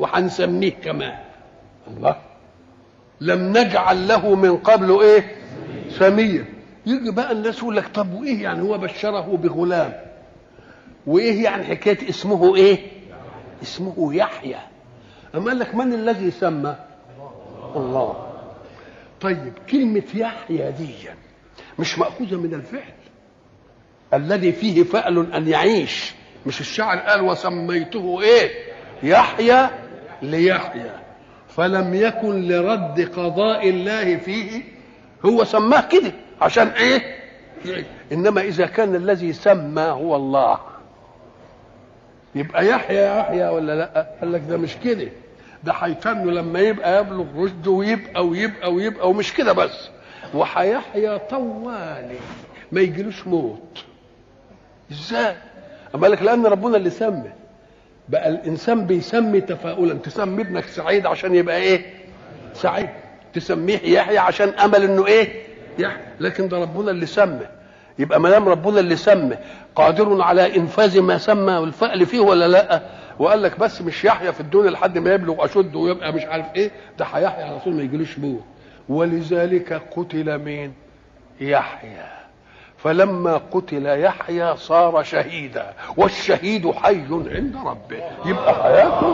وهنسميه كمان الله لم نجعل له من قبل ايه سميا يجي بقى الناس يقول لك طب وايه يعني هو بشره بغلام وايه يعني حكايه اسمه ايه اسمه يحيى اما قال لك من الذي سمى الله طيب كلمه يحيى دي مش ماخوذه من الفعل الذي فيه فعل ان يعيش مش الشاعر قال وسميته ايه يحيى ليحيى فلم يكن لرد قضاء الله فيه هو سماه كده عشان ايه انما اذا كان الذي سمى هو الله يبقى يحيى يحيى ولا لا قال لك ده مش كده ده هيتنه لما يبقى يبلغ رشده ويبقى ويبقى ويبقى ومش كده بس وهيحيى طوالي ما يجيلوش موت ازاي اما لك لان ربنا اللي سمى بقى الانسان بيسمي تفاؤلا تسمي ابنك سعيد عشان يبقى ايه سعيد تسميه يحيى عشان امل انه ايه يحيى لكن ده ربنا اللي سمى يبقى ما دام ربنا اللي سمى قادر على انفاذ ما سمى والفعل فيه ولا لا وقال لك بس مش يحيى في الدنيا لحد ما يبلغ اشده ويبقى مش عارف ايه ده هيحيى على طول ما يجيلوش موت ولذلك قتل مين يحيى فلما قتل يحيى صار شهيدا والشهيد حي عند ربه يبقى حياته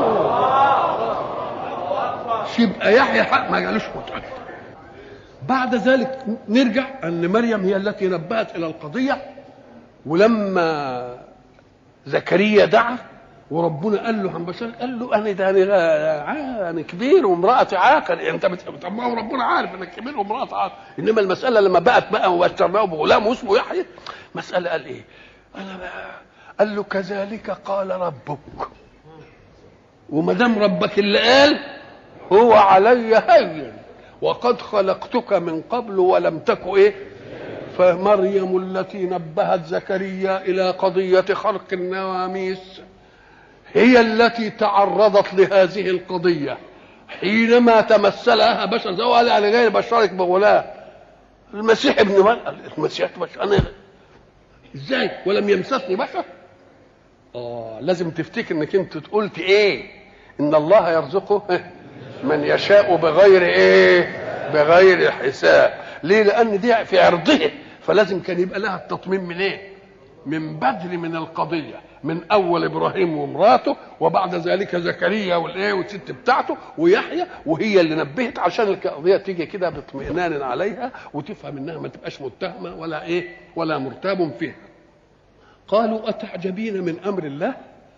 يبقى يحيى حق ما جالوش موت بعد ذلك نرجع ان مريم هي التي نبهت الى القضيه ولما زكريا دعا وربنا قال له عن بشر قال له انا ده انا انا كبير وامراتي عاقل انت بت... طب ما هو ربنا عارف انك كبير وامراتي عاقل انما المساله لما بقت بقى وبشرناه بغلام واسمه يحيى مساله قال ايه؟ انا بقى قال له كذلك قال ربك وما دام ربك اللي قال هو علي هين وقد خلقتك من قبل ولم تك ايه فمريم التي نبهت زكريا الى قضيه خلق النواميس هي التي تعرضت لهذه القضيه حينما تمثلها بشر زوال يعني غير بشرك بغلام المسيح ابن مريم المسيح بشر انا ازاي ولم يمسسني بشر اه لازم تفتكر انك انت قلت ايه ان الله يرزقه من يشاء بغير ايه بغير حساب ليه لان دي في عرضه فلازم كان يبقى لها التطمين من ايه من بدر من القضيه من اول ابراهيم ومراته وبعد ذلك زكريا والايه والست بتاعته ويحيى وهي اللي نبهت عشان القضيه تيجي كده باطمئنان عليها وتفهم انها ما تبقاش متهمه ولا ايه ولا مرتاب فيها قالوا اتعجبين من امر الله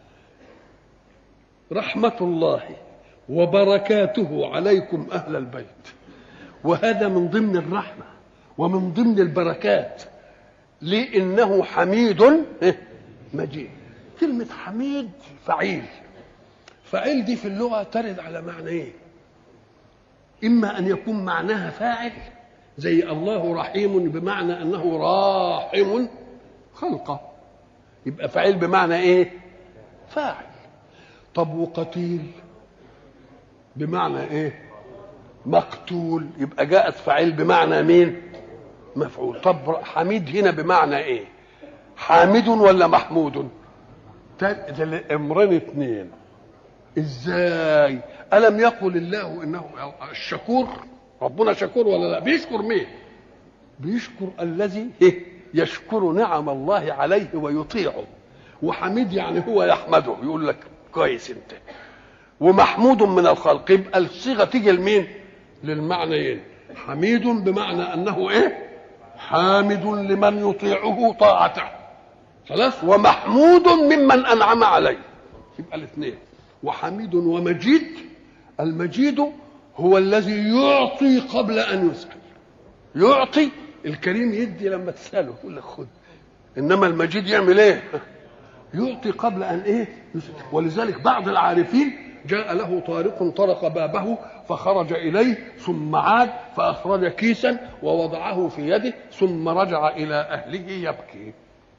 رحمه الله وبركاته عليكم اهل البيت وهذا من ضمن الرحمه ومن ضمن البركات لانه حميد مجيد كلمه حميد فعيل فعيل دي في اللغه ترد على معنى ايه اما ان يكون معناها فاعل زي الله رحيم بمعنى انه راحم خلقه يبقى فعيل بمعنى ايه فاعل طب وقتيل بمعنى ايه مقتول يبقى جاءت فعيل بمعنى مين مفعول طب حميد هنا بمعنى ايه حامد ولا محمود ده الامرين اثنين ازاي الم يقل الله انه الشكور ربنا شكور ولا لا بيشكر مين بيشكر الذي يشكر نعم الله عليه ويطيعه وحميد يعني هو يحمده يقول لك كويس انت ومحمود من الخلق يبقى الصيغه تيجي لمين للمعنيين حميد بمعنى انه ايه حامد لمن يطيعه طاعته خلاص ومحمود ممن انعم عليه يبقى الاثنين وحميد ومجيد المجيد هو الذي يعطي قبل ان يسال يعطي الكريم يدي لما تساله يقول لك خد انما المجيد يعمل ايه يعطي قبل ان ايه يسأل. ولذلك بعض العارفين جاء له طارق طرق بابه فخرج اليه ثم عاد فاخرج كيسا ووضعه في يده ثم رجع الى اهله يبكي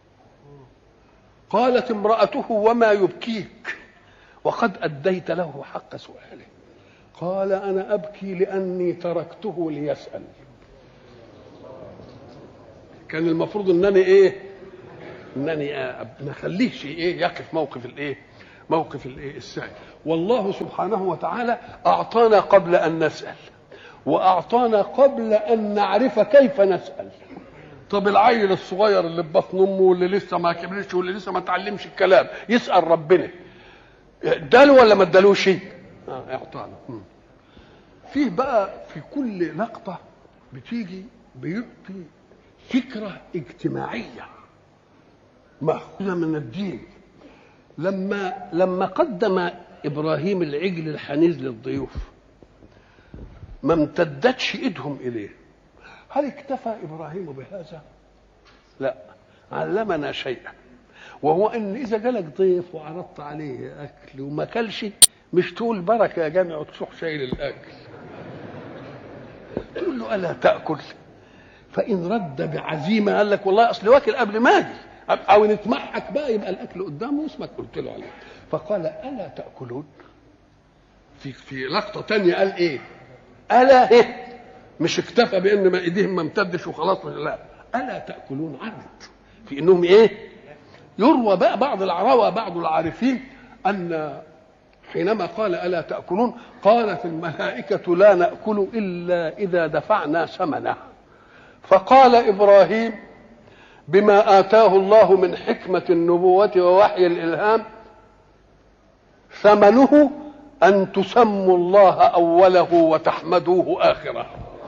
قالت امراته وما يبكيك وقد اديت له حق سؤاله قال انا ابكي لاني تركته ليسال كان المفروض انني ايه انني ما اخليهش ايه يقف موقف الايه موقف الايه السعي والله سبحانه وتعالى اعطانا قبل ان نسال واعطانا قبل ان نعرف كيف نسال طب العيل الصغير اللي في بطن امه واللي لسه ما كبرش واللي لسه ما اتعلمش الكلام يسال ربنا اداله ولا ما ادالوش اه اعطانا مم. فيه بقى في كل لقطه بتيجي بيعطي فكره اجتماعيه ماخوذه من الدين لما لما قدم ابراهيم العجل الحنيذ للضيوف ما امتدتش ايدهم اليه هل اكتفى ابراهيم بهذا لا علمنا شيئا وهو ان اذا جالك ضيف وعرضت عليه اكل وما كلش مش تقول بركه يا جامع وتروح شايل الاكل تقول له الا تاكل فان رد بعزيمه قال لك والله اصل واكل قبل ما اجي او نتمحك بقى يبقى الاكل قدامه واسمك قلت له عليه فقال الا تاكلون في في لقطه تانية قال ايه الا إيه؟ مش اكتفى بان ما ايديهم ما امتدش وخلاص لا الا تاكلون عرض في انهم ايه يروى بقى بعض العراوى بعض العارفين ان حينما قال الا تاكلون قالت الملائكه لا ناكل الا اذا دفعنا ثمنه فقال ابراهيم بما اتاه الله من حكمه النبوه ووحي الالهام ثمنه ان تسموا الله اوله وتحمدوه اخره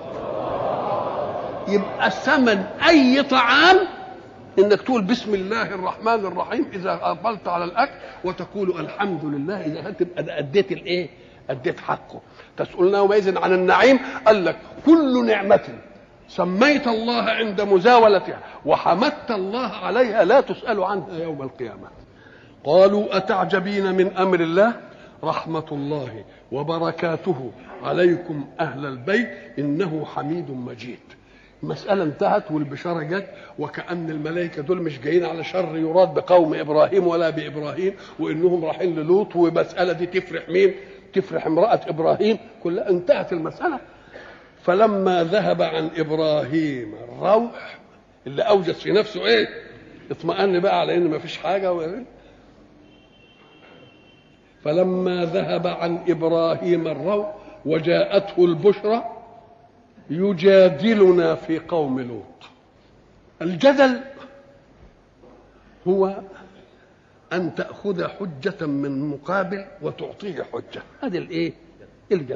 يبقى ثمن اي طعام انك تقول بسم الله الرحمن الرحيم اذا اقبلت على الاكل وتقول الحمد لله اذا تبقى اديت الايه؟ اديت حقه تسالنا يومئذ عن النعيم قال لك كل نعمه سميت الله عند مزاولتها وحمدت الله عليها لا تسال عنها يوم القيامه قالوا اتعجبين من امر الله رحمه الله وبركاته عليكم اهل البيت انه حميد مجيد المسألة انتهت والبشارة جت وكأن الملائكة دول مش جايين على شر يراد بقوم إبراهيم ولا بإبراهيم وإنهم رايحين للوط والمسألة دي تفرح مين؟ تفرح امرأة إبراهيم كلها انتهت المسألة فلما ذهب عن إبراهيم الروح اللي أوجد في نفسه إيه؟ اطمأن بقى على إن ما فيش حاجة و... فلما ذهب عن إبراهيم الروح وجاءته البشرى يجادلنا في قوم لوط الجدل هو ان تاخذ حجه من مقابل وتعطيه حجه هذا الايه الجدل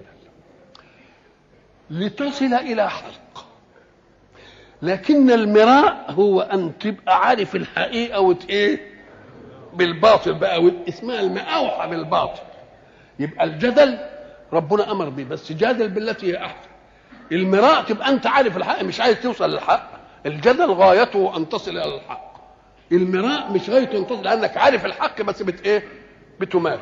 لتصل الى حق لكن المراء هو ان تبقى عارف الحقيقه وت ايه بالباطل بقى اسمها المأوحة بالباطل يبقى الجدل ربنا امر به بس جادل بالتي هي احسن المراء تبقى انت عارف الحق مش عايز توصل للحق الجدل غايته ان تصل الى الحق المراء مش غايته ان تصل لانك عارف الحق بس بت ايه بتماري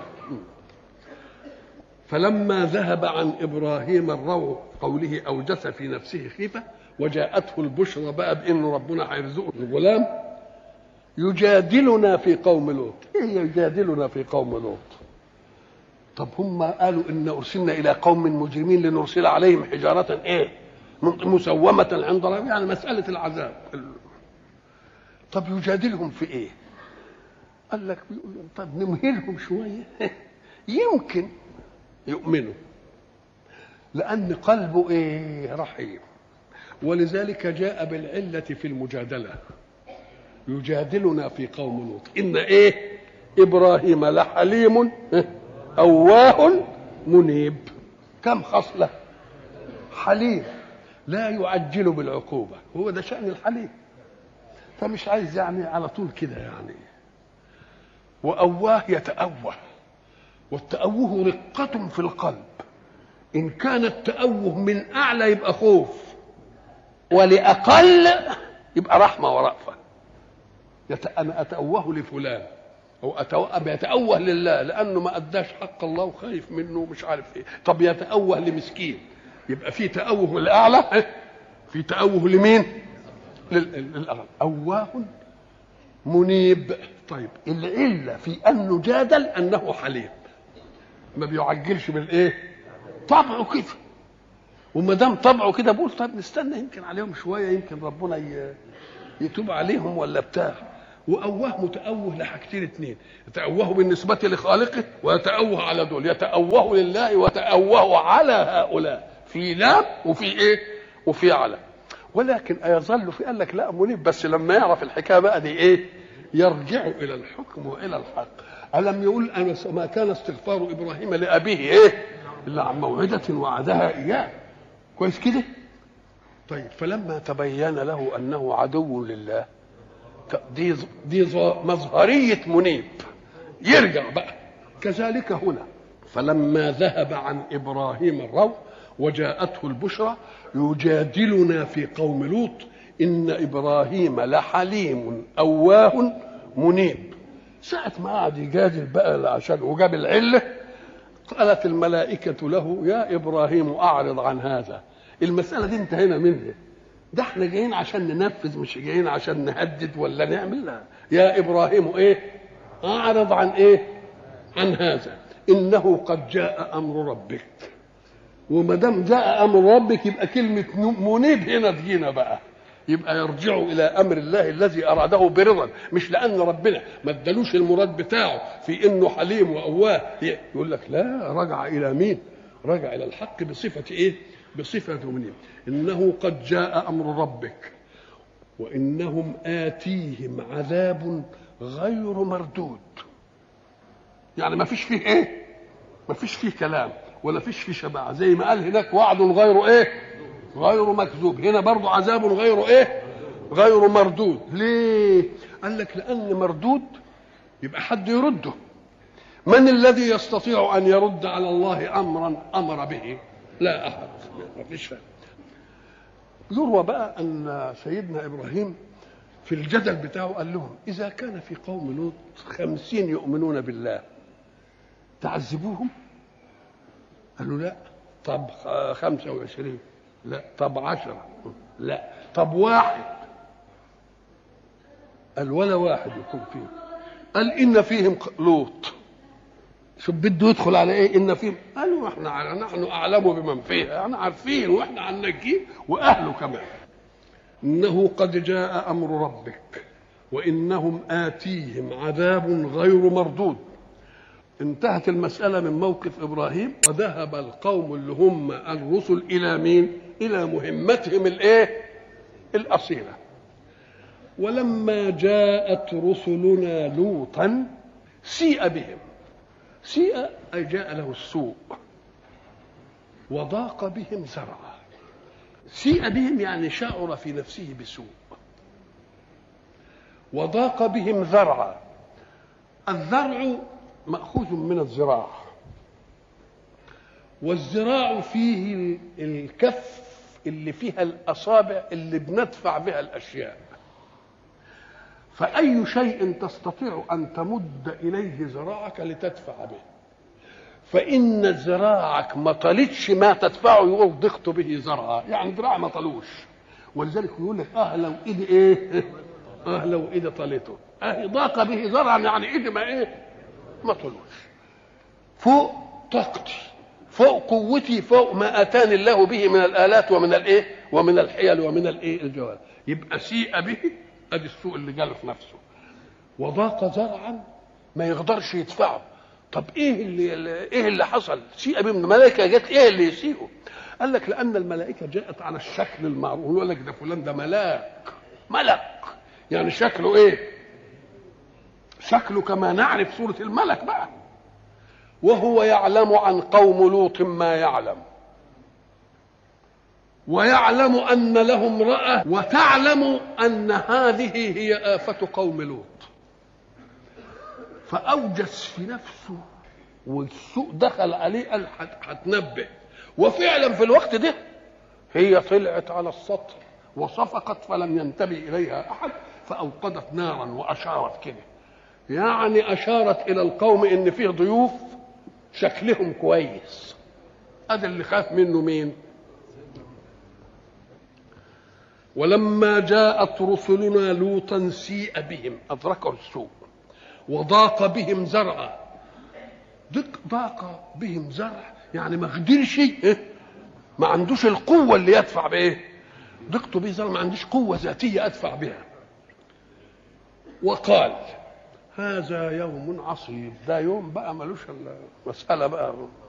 فلما ذهب عن ابراهيم الروع قوله اوجس في نفسه خيفه وجاءته البشرى بقى بانه ربنا هيرزقه الغلام يجادلنا في قوم لوط ايه يجادلنا في قوم لوط طب هم قالوا ان ارسلنا الى قوم مجرمين لنرسل عليهم حجاره ايه مسومه عند ربهم يعني مساله العذاب طب يجادلهم في ايه قال لك طب نمهلهم شويه يمكن يؤمنوا لان قلبه ايه رحيم ولذلك جاء بالعله في المجادله يجادلنا في قوم لوط ان ايه ابراهيم لحليم أواه منيب كم خصلة حليم لا يعجل بالعقوبة هو ده شأن الحليم فمش عايز يعني على طول كده يعني وأواه يتأوه والتأوه رقة في القلب إن كان التأوه من أعلى يبقى خوف ولأقل يبقى رحمة ورأفة يت... أنا أتأوه لفلان او يتأوه لله لانه ما اداش حق الله وخايف منه ومش عارف ايه طب يتأوه لمسكين يبقى في تأوه للاعلى في تأوه لمين للاعلى اواه منيب طيب العله في انه جادل انه حليم ما بيعجلش بالايه طبعه كده وما دام طبعه كده بقول طيب نستنى يمكن عليهم شويه يمكن ربنا يتوب عليهم ولا بتاع وأواه متأوه لحاجتين اتنين يتأوه بالنسبة لخالقه ويتأوه على دول يتأوه لله ويتأوه على هؤلاء في لام وفي ايه وفي على ولكن أيظل في قال لك لا منيب بس لما يعرف الحكاية بقى دي ايه يرجع إلى الحكم وإلى الحق ألم يقول أنا ما كان استغفار إبراهيم لأبيه إيه إلا عن موعدة وعدها إياه كويس كده طيب فلما تبين له أنه عدو لله دي دي مظهرية منيب يرجع بقى كذلك هنا فلما ذهب عن إبراهيم الروع وجاءته البشرى يجادلنا في قوم لوط إن إبراهيم لحليم أواه منيب ساعة ما قعد يجادل بقى عشان وجاب العلة قالت الملائكة له يا إبراهيم أعرض عن هذا المسألة دي انتهينا منها ده احنا جايين عشان ننفذ مش جايين عشان نهدد ولا نعمل لا يا إبراهيم إيه أعرض عن إيه عن هذا إنه قد جاء أمر ربك وما دام جاء أمر ربك يبقى كلمة منيب هنا تجينا بقى يبقى يرجع الى امر الله الذي اراده برضا مش لان ربنا ما ادالوش المراد بتاعه في انه حليم واواه يقول لك لا رجع الى مين رجع الى الحق بصفه ايه بصفه منيب انه قد جاء امر ربك وانهم اتيهم عذاب غير مردود يعني ما فيش فيه ايه ما فيش فيه كلام ولا فيش فيه شبع زي ما قال هناك وعد غير ايه غير مكذوب هنا برضو عذاب غير ايه غير مردود ليه قال لك لان مردود يبقى حد يرده من الذي يستطيع ان يرد على الله امرا امر به لا احد ما فيش فهم يروى بقى ان سيدنا ابراهيم في الجدل بتاعه قال لهم اذا كان في قوم لوط خمسين يؤمنون بالله تعذبوهم قالوا لا طب خمسة وعشرين لا طب عشرة لا طب واحد قال ولا واحد يكون فيهم قال إن فيهم لوط شوف بده يدخل على ايه ان فيهم قالوا احنا نحن اعلم بمن فيها احنا عارفين واحنا هننجيه واهله كمان انه قد جاء امر ربك وانهم اتيهم عذاب غير مردود انتهت المسألة من موقف إبراهيم وذهب القوم اللي هم الرسل إلى مين؟ إلى مهمتهم الإيه؟ الأصيلة ولما جاءت رسلنا لوطا سيء بهم سيء أي جاء له السوء وضاق بهم زرعا سيء بهم يعني شعر في نفسه بسوء وضاق بهم ذرعا الذرع مأخوذ من الزراع والزراع فيه الكف اللي فيها الأصابع اللي بندفع بها الأشياء فأي شيء تستطيع أن تمد إليه ذراعك لتدفع به فإن ذراعك ما طلتش ما تدفعه يقول ضغط به زرعا يعني ذراع ما طلوش ولذلك يقول لك اه لو ايدي ايه اه لو ايدي طلته اه ضاق به زرعا يعني ايدي ما ايه ما طلوش فوق طاقتي فوق قوتي فوق ما اتاني الله به من الالات ومن الايه ومن الحيل ومن الايه الجوال يبقى سيء به ادي السوء اللي جاله في نفسه وضاق زرعا ما يقدرش يدفعه طب ايه اللي ايه اللي حصل سيء به من الملائكه جت ايه اللي يسيئه قال لك لان الملائكه جاءت على الشكل المعروف يقول لك ده فلان ده ملاك ملك يعني شكله ايه شكله كما نعرف صورة الملك بقى وهو يعلم عن قوم لوط ما يعلم ويعلم أن لهم امرأة وتعلم أن هذه هي آفة قوم لوط فأوجس في نفسه والسوء دخل عليه قال هتنبه وفعلا في الوقت ده هي طلعت على السطح وصفقت فلم ينتبه إليها أحد فأوقدت نارا وأشارت كده يعني أشارت إلى القوم إن فيه ضيوف شكلهم كويس هذا اللي خاف منه مين ولما جاءت رسلنا لوطا سيء بهم أدركوا السوء وضاق بهم زرعا ضاق بهم زرع يعني ما قدرش ما عندوش القوة اللي يدفع بإيه ضقت به زرع ما عنديش قوة ذاتية أدفع بها وقال هذا يوم عصيب ده يوم بقى ملوش إلا مسألة بقى